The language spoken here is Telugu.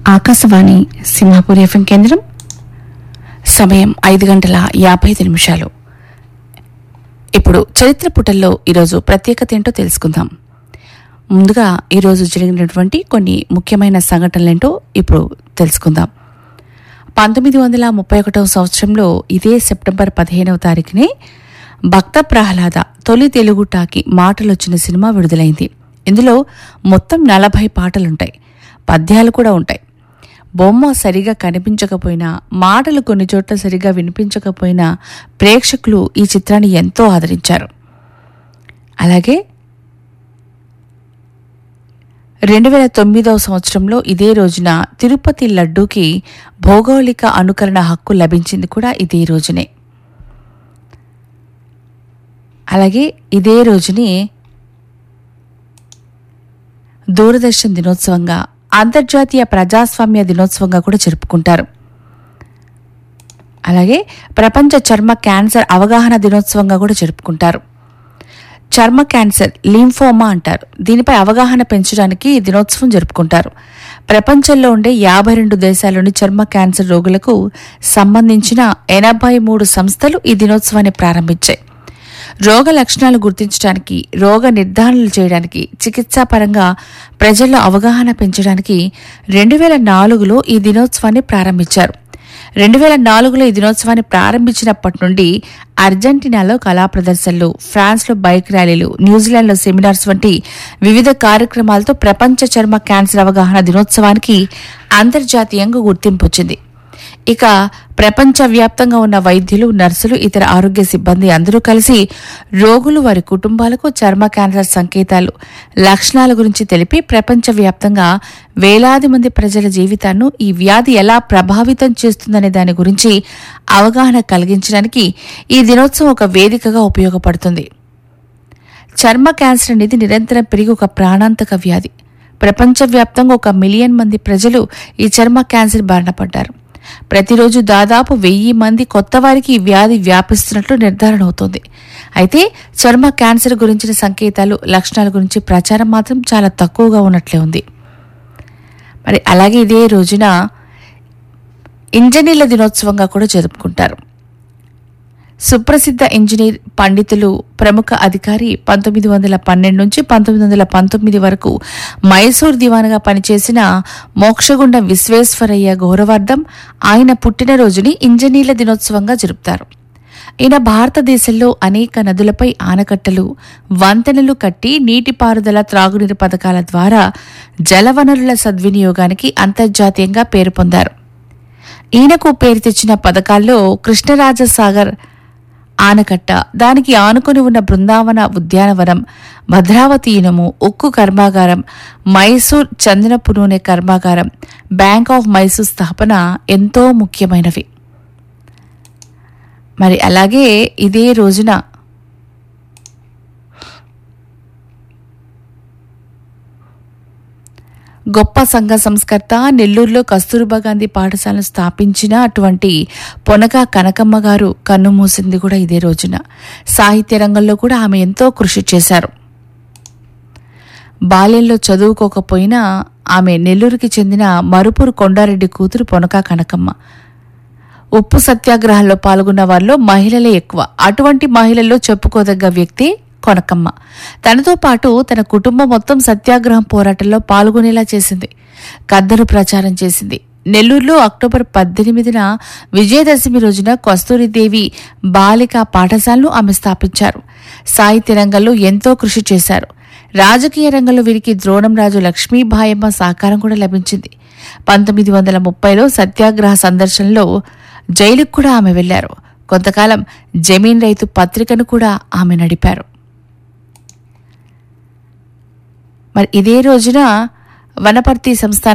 ఆకాశవాణి సింహాపూర్ ఎఫ్ఎం కేంద్రం సమయం ఐదు గంటల యాభై ఐదు నిమిషాలు ఇప్పుడు చరిత్ర పుటల్లో ఈరోజు ప్రత్యేకత ఏంటో తెలుసుకుందాం ముందుగా ఈరోజు జరిగినటువంటి కొన్ని ముఖ్యమైన సంఘటనలేంటో ఇప్పుడు తెలుసుకుందాం పంతొమ్మిది వందల ముప్పై ఒకటవ సంవత్సరంలో ఇదే సెప్టెంబర్ పదిహేనవ తారీఖునే భక్త ప్రహ్లాద తొలి తెలుగు టాకి మాటలొచ్చిన సినిమా విడుదలైంది ఇందులో మొత్తం నలభై పాటలుంటాయి పద్యాలు కూడా ఉంటాయి బొమ్మ సరిగా కనిపించకపోయినా మాటలు కొన్ని చోట్ల సరిగా వినిపించకపోయినా ప్రేక్షకులు ఈ చిత్రాన్ని ఎంతో ఆదరించారు అలాగే రెండు వేల తొమ్మిదవ సంవత్సరంలో ఇదే రోజున తిరుపతి లడ్డూకి భౌగోళిక అనుకరణ హక్కు లభించింది కూడా ఇదే రోజునే అలాగే ఇదే రోజుని దూరదర్శన్ దినోత్సవంగా అంతర్జాతీయ ప్రజాస్వామ్య దినోత్సవంగా కూడా జరుపుకుంటారు అలాగే ప్రపంచ చర్మ క్యాన్సర్ అవగాహన దినోత్సవంగా కూడా జరుపుకుంటారు చర్మ క్యాన్సర్ లింఫోమా అంటారు దీనిపై అవగాహన పెంచడానికి ఈ దినోత్సవం జరుపుకుంటారు ప్రపంచంలో ఉండే యాభై రెండు దేశాల్లోని చర్మ క్యాన్సర్ రోగులకు సంబంధించిన ఎనభై మూడు సంస్థలు ఈ దినోత్సవాన్ని ప్రారంభించాయి రోగ లక్షణాలు గుర్తించడానికి రోగ నిర్ధారణలు చేయడానికి చికిత్సాపరంగా ప్రజల్లో అవగాహన పెంచడానికి రెండు వేల నాలుగులో ఈ దినోత్సవాన్ని ప్రారంభించారు రెండు వేల నాలుగులో ఈ దినోత్సవాన్ని ప్రారంభించినప్పటి నుండి అర్జెంటీనాలో కళా ప్రదర్శనలు ఫ్రాన్స్లో బైక్ ర్యాలీలు న్యూజిలాండ్లో సెమినార్స్ వంటి వివిధ కార్యక్రమాలతో ప్రపంచ చర్మ క్యాన్సర్ అవగాహన దినోత్సవానికి అంతర్జాతీయంగా గుర్తింపు వచ్చింది ఇక ప్రపంచవ్యాప్తంగా ఉన్న వైద్యులు నర్సులు ఇతర ఆరోగ్య సిబ్బంది అందరూ కలిసి రోగులు వారి కుటుంబాలకు చర్మ క్యాన్సర్ సంకేతాలు లక్షణాల గురించి తెలిపి ప్రపంచవ్యాప్తంగా వేలాది మంది ప్రజల జీవితాన్ని ఈ వ్యాధి ఎలా ప్రభావితం చేస్తుందనే దాని గురించి అవగాహన కలిగించడానికి ఈ దినోత్సవం ఒక వేదికగా ఉపయోగపడుతుంది చర్మ క్యాన్సర్ అనేది నిరంతరం పెరిగి ఒక ప్రాణాంతక వ్యాధి ప్రపంచవ్యాప్తంగా ఒక మిలియన్ మంది ప్రజలు ఈ చర్మ క్యాన్సర్ బారిన పడ్డారు ప్రతిరోజు దాదాపు వెయ్యి మంది కొత్త వారికి ఈ వ్యాధి వ్యాపిస్తున్నట్లు నిర్ధారణ అవుతోంది అయితే చర్మ క్యాన్సర్ గురించిన సంకేతాలు లక్షణాల గురించి ప్రచారం మాత్రం చాలా తక్కువగా ఉన్నట్లే ఉంది మరి అలాగే ఇదే రోజున ఇంజనీర్ల దినోత్సవంగా కూడా జరుపుకుంటారు సుప్రసిద్ధ ఇంజనీర్ పండితులు ప్రముఖ అధికారి పంతొమ్మిది వందల పన్నెండు నుంచి పంతొమ్మిది వందల పంతొమ్మిది వరకు మైసూర్ దివానుగా పనిచేసిన మోక్షగుండ విశ్వేశ్వరయ్య గౌరవార్థం ఆయన పుట్టినరోజుని ఇంజనీర్ల దినోత్సవంగా జరుపుతారు ఈయన భారతదేశంలో అనేక నదులపై ఆనకట్టలు వంతెనలు కట్టి నీటిపారుదల త్రాగునీరు పథకాల ద్వారా జలవనరుల సద్వినియోగానికి అంతర్జాతీయంగా పేరు పొందారు ఈయనకు పేరు తెచ్చిన పథకాల్లో కృష్ణరాజసాగర్ ఆనకట్ట దానికి ఆనుకొని ఉన్న బృందావన ఉద్యానవనం భద్రావతి ఇనుము ఉక్కు కర్మాగారం మైసూర్ చందనపు నూనె కర్మాగారం బ్యాంక్ ఆఫ్ మైసూర్ స్థాపన ఎంతో ముఖ్యమైనవి మరి అలాగే ఇదే రోజున గొప్ప సంఘ సంస్కర్త నెల్లూరులో కస్తూర్బా గాంధీ పాఠశాలను స్థాపించిన అటువంటి పొనక కనకమ్మ గారు కన్నుమూసింది కూడా ఇదే రోజున సాహిత్య రంగంలో కూడా ఆమె ఎంతో కృషి చేశారు బాల్యంలో చదువుకోకపోయినా ఆమె నెల్లూరుకి చెందిన మరుపూరు కొండారెడ్డి కూతురు పొనక కనకమ్మ ఉప్పు సత్యాగ్రహంలో పాల్గొన్న వారిలో మహిళలే ఎక్కువ అటువంటి మహిళల్లో చెప్పుకోదగ్గ వ్యక్తి కొనకమ్మ తనతో పాటు తన కుటుంబం మొత్తం సత్యాగ్రహం పోరాటంలో పాల్గొనేలా చేసింది కద్దరు ప్రచారం చేసింది నెల్లూరులో అక్టోబర్ పద్దెనిమిదిన విజయదశమి రోజున కస్తూరిదేవి బాలిక పాఠశాలను ఆమె స్థాపించారు సాహిత్య రంగంలో ఎంతో కృషి చేశారు రాజకీయ రంగంలో వీరికి ద్రోణంరాజు లక్ష్మీబాయమ్మ సహకారం కూడా లభించింది పంతొమ్మిది వందల ముప్పైలో సత్యాగ్రహ సందర్శనలో జైలుకు కూడా ఆమె వెళ్లారు కొంతకాలం జమీన్ రైతు పత్రికను కూడా ఆమె నడిపారు మరి ఇదే రోజున వనపర్తి సంస్థాన